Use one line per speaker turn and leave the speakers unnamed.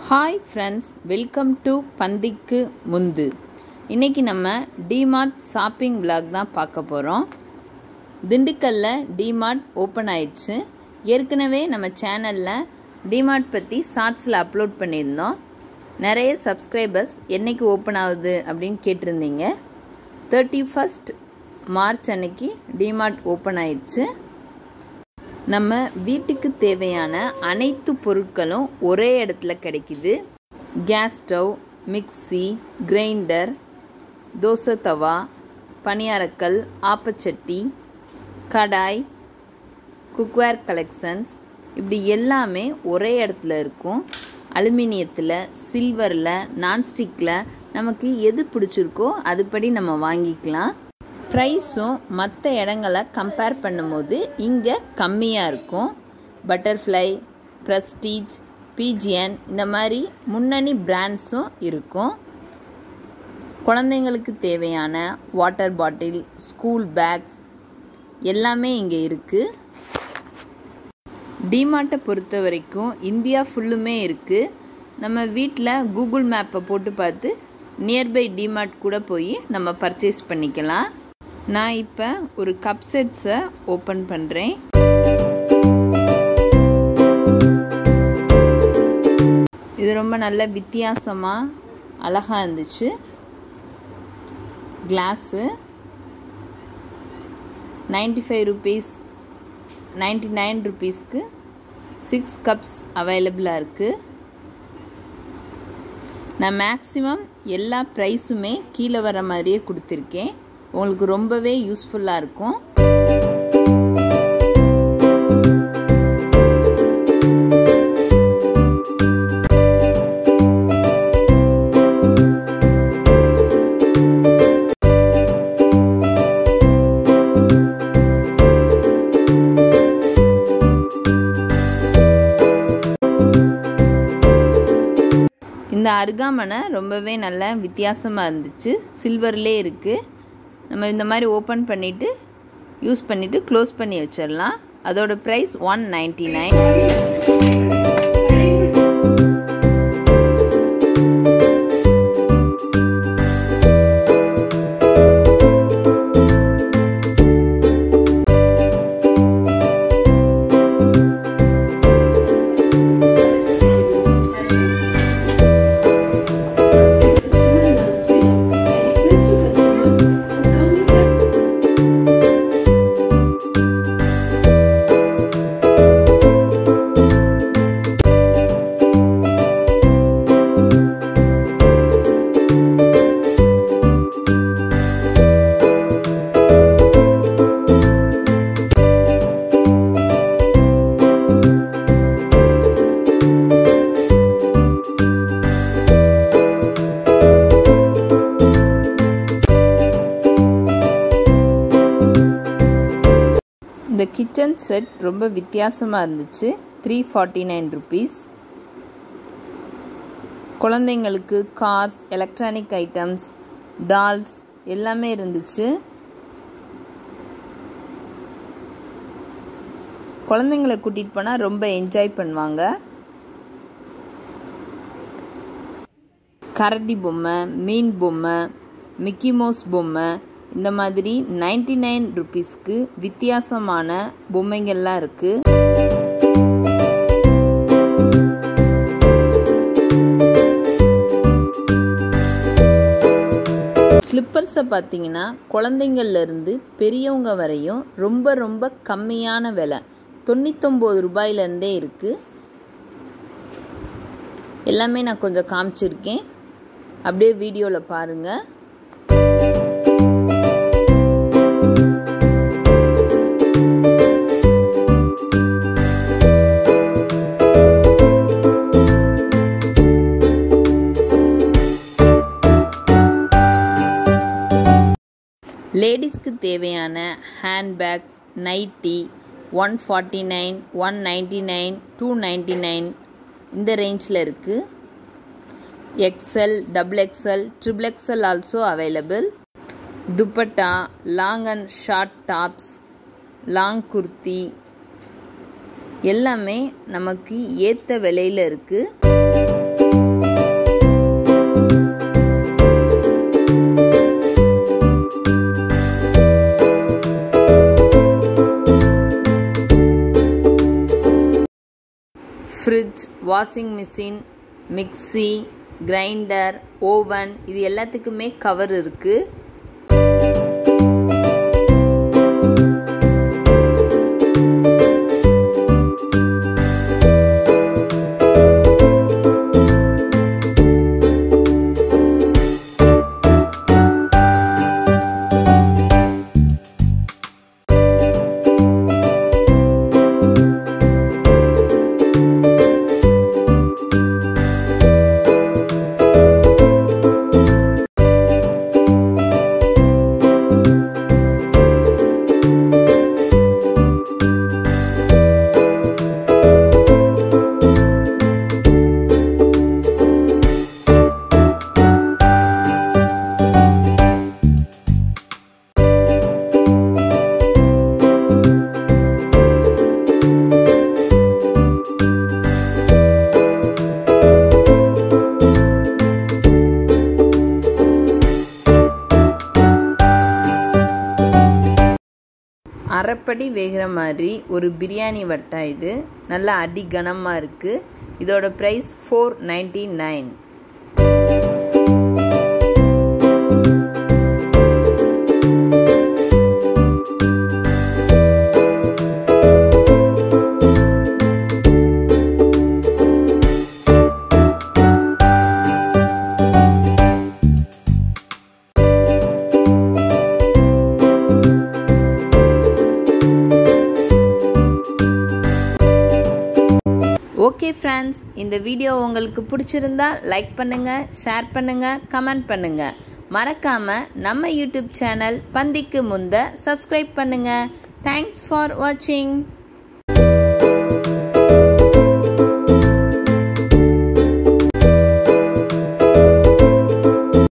hi friends welcome to பந்திக்கு முந்து இன்றைக்கி நம்ம டிமார்ட் ஷாப்பிங் விலாக் தான் பார்க்க போகிறோம் திண்டுக்கல்லில் டிமார்ட் ஓப்பன் ஆயிடுச்சு ஏற்கனவே நம்ம சேனலில் டிமார்ட் பற்றி ஷார்ட்ஸில் அப்லோட் பண்ணியிருந்தோம் நிறைய சப்ஸ்கிரைபர்ஸ் என்றைக்கு ஓப்பன் ஆகுது அப்படின்னு கேட்டிருந்தீங்க தேர்ட்டி ஃபஸ்ட் மார்ச் அன்னைக்கு டிமார்ட் ஓப்பன் ஆயிடுச்சு நம்ம வீட்டுக்கு தேவையான அனைத்து பொருட்களும் ஒரே இடத்துல கிடைக்குது gas stove mixie grinder dosa tawa பணியாரக்கல் ஆப்பச்சட்டி கடாய் குக்வேர் கலெக்ஷன்ஸ் இப்படி எல்லாமே ஒரே இடத்துல இருக்கும் அலுமினியத்தில் சில்வரில் நான்ஸ்டிக்கில் நமக்கு எது பிடிச்சிருக்கோ அதுபடி நம்ம வாங்கிக்கலாம் ப்ரைஸும் மற்ற இடங்களை கம்பேர் பண்ணும்போது இங்கே கம்மியாக இருக்கும் பட்டர்ஃப்ளை ப்ரெஸ்டீஜ் பிஜிஎன் இந்த மாதிரி முன்னணி பிராண்ட்ஸும் இருக்கும் குழந்தைங்களுக்கு தேவையான வாட்டர் பாட்டில் ஸ்கூல் பேக்ஸ் எல்லாமே இங்கே இருக்குது டிமார்ட்டை பொறுத்த வரைக்கும் இந்தியா ஃபுல்லுமே இருக்குது நம்ம வீட்டில் கூகுள் மேப்பை போட்டு பார்த்து நியர்பை டிமார்ட் கூட போய் நம்ம பர்ச்சேஸ் பண்ணிக்கலாம் நான் இப்போ ஒரு கப் செட்ஸை ஓப்பன் பண்ணுறேன் இது ரொம்ப நல்ல வித்தியாசமாக அழகாக இருந்துச்சு glass ninety five rupees ninety nine ருபீஸ்க்கு சிக்ஸ் கப்ஸ் அவைலபிளாக இருக்குது நான் மேக்ஸிமம் எல்லா ப்ரைஸுமே கீழே வர மாதிரியே கொடுத்துருக்கேன் உங்களுக்கு ரொம்பவே யூஸ்ஃபுல்லாக இருக்கும் இந்த அருகாமனை ரொம்பவே நல்ல வித்தியாசமாக இருந்துச்சு சில்வர்லே இருக்குது நம்ம இந்த மாதிரி ஓப்பன் பண்ணிவிட்டு யூஸ் பண்ணிவிட்டு க்ளோஸ் பண்ணி வச்சிடலாம் அதோட ப்ரைஸ் ஒன் நைன்டி நைன் இந்த கிச்சன் செட் ரொம்ப வித்தியாசமாக இருந்துச்சு த்ரீ ஃபார்ட்டி நைன் ருபீஸ் குழந்தைங்களுக்கு கார்ஸ் எலக்ட்ரானிக் ஐட்டம்ஸ் டால்ஸ் எல்லாமே இருந்துச்சு குழந்தைங்களை கூட்டிகிட்டு போனால் ரொம்ப என்ஜாய் பண்ணுவாங்க கரடி பொம்மை மீன் பொம்மை மிக்கி மவுஸ் பொம்மை இந்த மாதிரி நைன்டி நைன் ருபீஸ்க்கு வித்தியாசமான பொம்மைகள்லாம் இருக்குது ஸ்லிப்பர்ஸை பார்த்தீங்கன்னா குழந்தைங்கள்லேருந்து பெரியவங்க வரையும் ரொம்ப ரொம்ப கம்மியான விலை தொண்ணூத்தொம்பது ரூபாயிலேருந்தே இருக்குது எல்லாமே நான் கொஞ்சம் காமிச்சிருக்கேன் அப்படியே வீடியோவில் பாருங்கள் லேடிஸ்க்கு தேவையான handbags nighty one forty nine one ninety nine two ninety nine இந்த ரேஞ்சில் இருக்குது XL double XL triple XL also available dupatta long and short tops long kurti எல்லாமே நமக்கு ஏற்ற விலையில் இருக்குது fridge washing machine mixie grinder oven இது எல்லாத்துக்குமே கவர் இருக்குது அரைப்படி வேகிற மாதிரி ஒரு பிரியாணி வட்டா இது நல்லா அடி கனமாக இருக்குது இதோட price four ninety nine okay friends இந்த வீடியோ உங்களுக்கு பிடிச்சிருந்தா லைக் பண்ணுங்கள் ஷேர் பண்ணுங்கள் கமெண்ட் பண்ணுங்கள் மறக்காமல் நம்ம யூடியூப் சேனல் பந்திக்கு முந்த சப்ஸ்கிரைப் பண்ணுங்கள் தேங்க்ஸ் ஃபார் வாட்சிங்